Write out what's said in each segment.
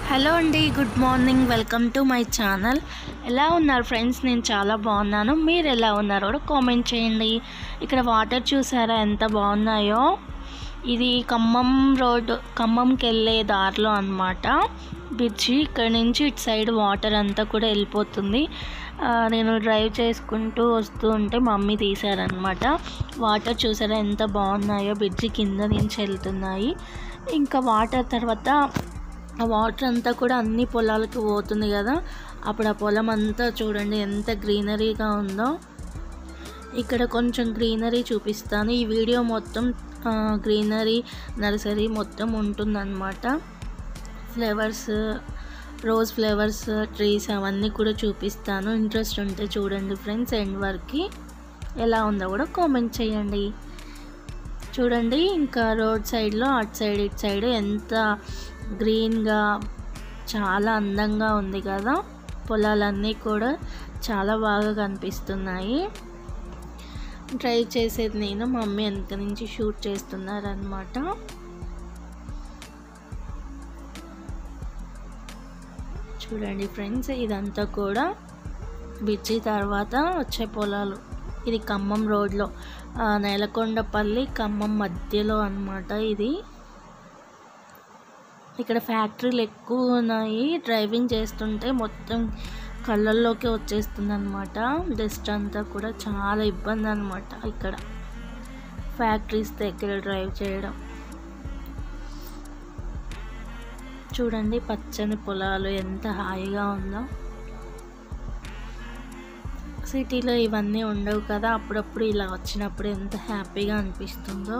hello అండి good morning welcome to my channel ఎలా ఉన్నారు ఫ్రెండ్స్ నేను చాలా బాగున్నాను మీరు ఎలా ఉన్నారో కూడా కామెంట్ చేయండి ఇక్కడ వాటర్ చూసారా ఎంత బాగున్నాయో ఇది ఖమ్మం రోడ్ ఖమ్మంకి వెళ్ళే దారిలో అనమాట బ్రిడ్జి ఇక్కడ నుంచి ఇటు సైడ్ వాటర్ అంతా కూడా వెళ్ళిపోతుంది ఆ, నేను డ్రైవ్ చేసుకుంటూ వస్తూ ఉంటే మమ్మీ తీశారనమాట వాటర్ చూసారా ఎంత బాగున్నాయో బ్రిడ్జి కింద నుంచి వెళ్తున్నాయి ఇంకా వాటర్ తర్వాత ఆ వాటర్ అంతా కూడా అన్ని పొలాలకు పోతుంది కదా అప్పుడు ఆ పొలం అంతా చూడండి ఎంత గ్రీనరీగా ఉందో ఇక్కడ కొంచెం గ్రీనరీ చూపిస్తాను ఈ వీడియో మొత్తం ఆ, గ్రీనరీ నర్సరీ మొత్తం ఉంటుందన్నమాట ఫ్లవర్స్ రోజ్ ఫ్లవర్స్ ట్రీస్ అవన్నీ కూడా చూపిస్తాను ఇంట్రెస్ట్ ఉంటే చూడండి ఫ్రెండ్స్ ఎండ్ వరకు ఎలా ఉందో కూడా కామెంట్ చేయండి చూడండి ఇంకా రోడ్ సైడ్లో అటు సైడ్ ఇటు సైడ్ ఎంత గ్రీన్గా చాలా అందంగా ఉంది కదా పొలాలన్నీ కూడా చాలా బాగా కనిపిస్తున్నాయి డ్రైవ్ చేసేది నేను మమ్మీ వెనక నుంచి షూట్ చేస్తున్నారనమాట చూడండి ఫ్రెండ్స్ ఇదంతా కూడా బిర్జి తర్వాత వచ్చే పొలాలు ఇది ఖమ్మం రోడ్లో ఆ, నేలకొండపల్లి ఖమ్మం మధ్యలో అన్నమాట ఇది ఇక్కడ ఫ్యాక్టరీలు ఎక్కువ ఉన్నాయి డ్రైవింగ్ చేస్తుంటే మొత్తం కళ్ళల్లోకి వచ్చేస్తుంది అనమాట డస్ట్ అంతా కూడా చాలా ఇబ్బంది అనమాట ఇక్కడ ఫ్యాక్టరీస్ దగ్గర డ్రైవ్ చేయడం చూడండి పచ్చని పొలాలు ఎంత హాయిగా ఉందో సిటీలో ఇవన్నీ ఉండవు కదా అప్పుడప్పుడు ఇలా వచ్చినప్పుడు ఎంత హ్యాపీగా అనిపిస్తుందో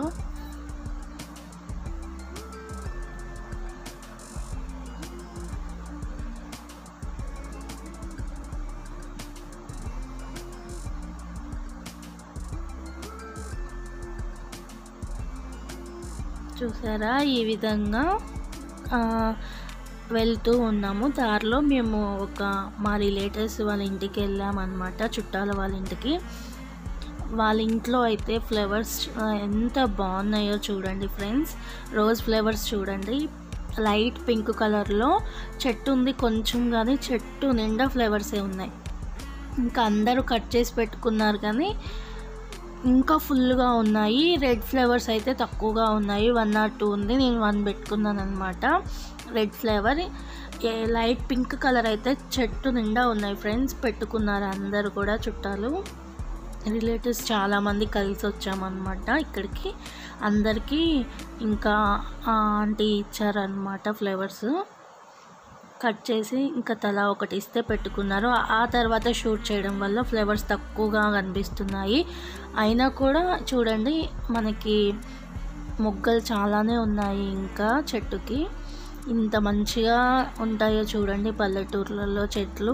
చూసారా ఈ విధంగా ఆ, వెళ్తూ ఉన్నాము దారిలో మేము ఒక మా రిలేటివ్స్ వాళ్ళ ఇంటికి వెళ్ళామన్నమాట చుట్టాల వాళ్ళ ఇంటికి వాళ్ళ ఇంట్లో అయితే ఫ్లవర్స్ ఆ, ఎంత బాగున్నాయో చూడండి ఫ్రెండ్స్ రోజ్ ఫ్లవర్స్ చూడండి లైట్ పింక్ కలర్లో చెట్టు ఉంది కొంచెం కానీ చెట్టు నిండా ఫ్లవర్సే ఉన్నాయి ఇంకా అందరూ కట్ చేసి పెట్టుకున్నారు కానీ ఇంకా ఫుల్గా ఉన్నాయి రెడ్ ఫ్లేవర్స్ అయితే తక్కువగా ఉన్నాయి వన్ ఆర్ టూ ఉంది నేను వన్ పెట్టుకున్నాను అనమాట red flavour light pink colour అయితే చెట్టు నిండా ఉన్నాయి ఫ్రెండ్స్ పెట్టుకున్నారు అందరు కూడా చుట్టాలు రిలేటివ్స్ చాలామంది కలిసి వచ్చామన్నమాట ఇక్కడికి అందరికీ ఇంకా ఆ ఆంటీ ఇచ్చారనమాట ఫ్లేవర్స్ కట్ చేసి ఇంకా తలా ఒకటి ఇస్తే పెట్టుకున్నారు ఆ తర్వాత షూట్ చేయడం వల్ల ఫ్లేవర్స్ తక్కువగా కనిపిస్తున్నాయి అయినా కూడా చూడండి మనకి మొగ్గలు చాలానే ఉన్నాయి ఇంకా చెట్టుకి ఇంత మంచిగా ఉంటాయో చూడండి పల్లెటూర్లలో చెట్లు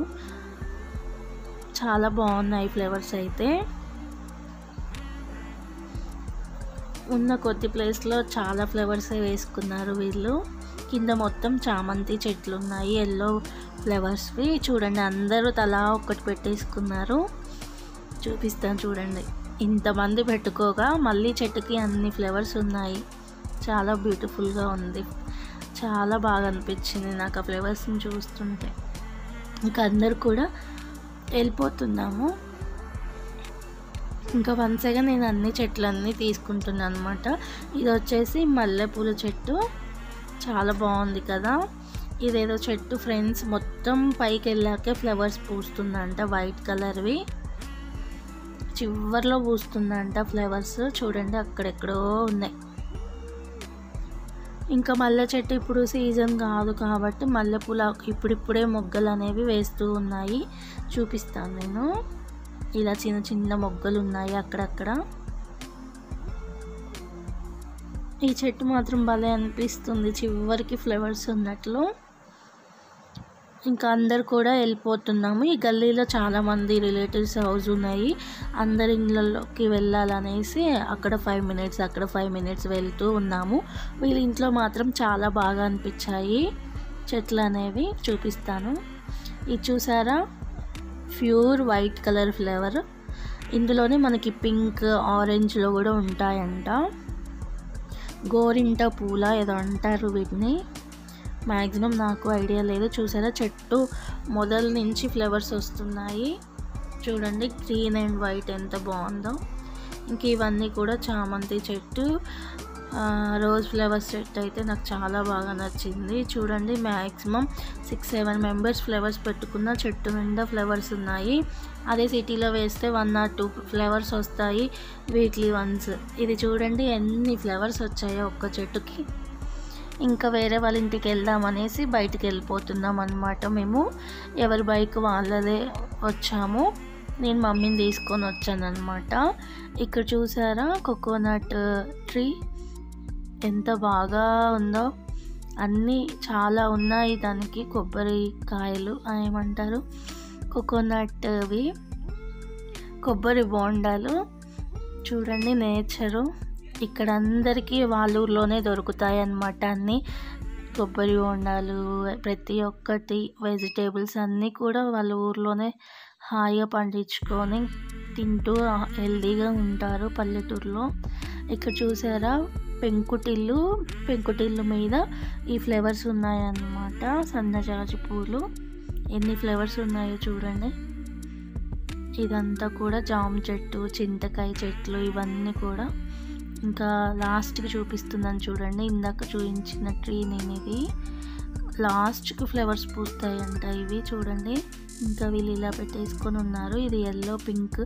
చాలా బాగున్నాయి ఫ్లేవర్స్ అయితే ఉన్న కొద్ది ప్లేస్లో చాలా ఫ్లవర్స్ వేసుకున్నారు వీళ్ళు కింద మొత్తం చామంతి చెట్లు ఉన్నాయి ఎల్లో ఫ్లవర్స్వి చూడండి అందరూ తలా ఒక్కటి పెట్టేసుకున్నారు చూపిస్తాను చూడండి ఇంతమంది పెట్టుకోగా మళ్ళీ చెట్టుకి అన్ని ఫ్లవర్స్ ఉన్నాయి చాలా బ్యూటిఫుల్గా ఉంది చాలా బాగా అనిపించింది నాకు ఆ ఫ్లవర్స్ని చూస్తుంటే ఇంకా అందరు కూడా వెళ్ళిపోతున్నాము ఇంకా వన్సగా నేను అన్ని చెట్లన్నీ తీసుకుంటున్నాను అనమాట ఇది వచ్చేసి మల్లెపూల చెట్టు చాలా బాగుంది కదా ఇదేదో చెట్టు ఫ్రెండ్స్ మొత్తం పైకి వెళ్ళాకే ఫ్లవర్స్ పూస్తుందంట వైట్ కలర్వి చివర్లో పూస్తుందంట ఫ్లవర్స్ చూడండి అక్కడెక్కడో ఉన్నాయి ఇంకా మల్లె చెట్టు ఇప్పుడు సీజన్ కాదు కాబట్టి మల్లెపూల ఇప్పుడిప్పుడే మొగ్గలు అనేవి వేస్తూ ఉన్నాయి చూపిస్తాను నేను ఇలా చిన్న చిన్న మొగ్గలు ఉన్నాయి అక్కడక్కడ ఈ చెట్టు మాత్రం భలే అనిపిస్తుంది చివరికి ఫ్లవర్స్ ఉన్నట్లు ఇంకా అందరు కూడా వెళ్ళిపోతున్నాము ఈ గల్లీలో చాలామంది రిలేటివ్స్ హౌస్ ఉన్నాయి అందరి ఇళ్ళలోకి వెళ్ళాలనేసి అక్కడ ఫైవ్ మినిట్స్ అక్కడ ఫైవ్ మినిట్స్ వెళ్తూ ఉన్నాము వీళ్ళ ఇంట్లో మాత్రం చాలా బాగా అనిపించాయి చెట్లు అనేవి చూపిస్తాను ఇది చూసారా ప్యూర్ వైట్ కలర్ ఫ్లేవర్ ఇందులోనే మనకి పింక్ ఆరెంజ్లో కూడా ఉంటాయంట గోరింట పూల ఏదో అంటారు వీటిని మ్యాక్సిమం నాకు ఐడియా లేదు చూసారా చెట్టు మొదల నుంచి ఫ్లవర్స్ వస్తున్నాయి చూడండి గ్రీన్ అండ్ వైట్ ఎంత బాగుందో ఇంక ఇవన్నీ కూడా చామంతి చెట్టు ఆ, రోజ్ ఫ్లవర్స్ చెట్టు అయితే నాకు చాలా బాగా నచ్చింది చూడండి maximum six seven members flowers పెట్టుకున్న చెట్టు నిండా ఫ్లవర్స్ ఉన్నాయి అదే సిటీలో వేస్తే వన్ ఆర్ టూ ఫ్లవర్స్ వస్తాయి వీక్లీ వన్స్ ఇది చూడండి ఎన్ని ఫ్లవర్స్ వచ్చాయో ఒక్క చెట్టుకి ఇంకా వేరే వాళ్ళ ఇంటికి వెళ్దామనేసి బయటికి వెళ్ళిపోతున్నాం అనమాట మేము ఎవరి బైక్ వాళ్ళదే వచ్చాము నేను మమ్మీని తీసుకొని వచ్చాను అనమాట ఇక్కడ చూసారా కోకోనట్ ట్రీ ఎంత బాగా ఉందో అన్నీ చాలా ఉన్నాయి దానికి కొబ్బరి కాయలు ఏమంటారు కోకోనట్వి కొబ్బరి బోండాలు చూడండి నేచరు ఇక్కడ అందరికీ వాళ్ళ ఊర్లోనే దొరుకుతాయి అన్నమాట అన్నీ కొబ్బరి బోండాలు ప్రతి ఒక్కటి వెజిటేబుల్స్ అన్నీ కూడా వాళ్ళ ఊర్లోనే హాయిగా పండించుకొని తింటూ హెల్తీగా ఉంటారు పల్లెటూరులో ఇక్కడ చూసారా పెంకుటిల్లు పెంకుటిల్లు మీద ఈ ఫ్లవర్స్ ఉన్నాయన్నమాట సన్నజాజి పూలు ఎన్ని ఫ్లవర్స్ ఉన్నాయో చూడండి ఇదంతా కూడా జామ చెట్టు చింతకాయ చెట్లు ఇవన్నీ కూడా ఇంకా లాస్ట్కి చూపిస్తున్నాను చూడండి ఇందాక చూపించిన ట్రీ నేను ఇది లాస్ట్కి ఫ్లవర్స్ పూస్తాయంట ఇవి చూడండి ఇంకా వీళ్ళు ఇలా పెట్టేసుకొని ఉన్నారు ఇది ఎల్లో పింక్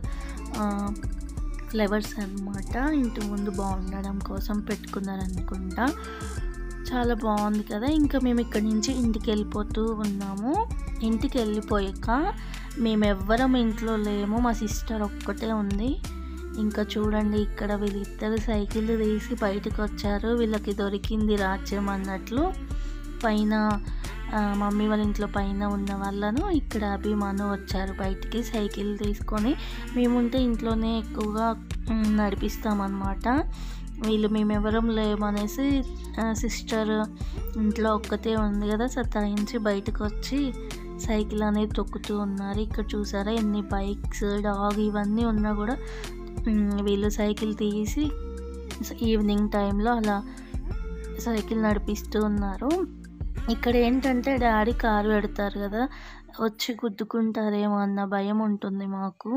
ఫ్లవర్స్ అన్నమాట ఇంటి ముందు బాగుండడం కోసం పెట్టుకున్నారు అనుకుంటా చాలా బాగుంది కదా ఇంకా మేము ఇక్కడి నుంచి ఇంటికి వెళ్ళిపోతూ ఉన్నాము ఇంటికి వెళ్ళిపోయాక మేము ఎవ్వరం ఇంట్లో లేము మా సిస్టర్ ఒక్కటే ఉంది ఇంకా చూడండి ఇక్కడ వీళ్ళిద్దరు సైకిల్ తీసి బయటకు వచ్చారు వీళ్ళకి దొరికింది రాజ్యం అన్నట్లు పైన ఆ, మమ్మీ వాళ్ళ ఇంట్లో పైన ఉన్న వాళ్ళను ఇక్కడ అభిమాను వచ్చారు బయటికి సైకిల్ తీసుకొని మేముంటే ఇంట్లోనే ఎక్కువగా మ్, నడిపిస్తామన్నమాట వీళ్ళు మేమెవరం లేమనేసి సిస్టర్ ఇంట్లో ఒక్కతే ఉంది కదా సతాయించి బయటకు వచ్చి సైకిల్ అనేది తొక్కుతూ ఉన్నారు ఇక్కడ చూసారా ఎన్ని బైక్స్ డాగ్ ఇవన్నీ ఉన్నా కూడా మ్, వీళ్ళు సైకిల్ తీసి ఈవినింగ్ టైంలో అలా సైకిల్ నడిపిస్తూ ఉన్నారు ఇక్కడ ఏంటంటే డాడీ కారు పెడతారు కదా వచ్చి గుద్దుకుంటారేమో అన్న భయం ఉంటుంది మాకు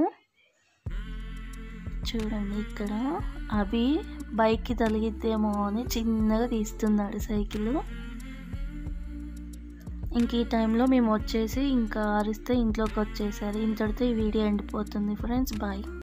చూడండి ఇక్కడ అవి బైక్కి తలిగిద్దేమో అని చిన్నగా తీస్తున్నాడు సైకిల్ ఇంక ఈ టైంలో మేము వచ్చేసి ఇంకా అరిస్తే ఇంట్లోకి వచ్చేసారు ఇంతటితో ఈ వీడియో ఎండిపోతుంది ఫ్రెండ్స్ బాయ్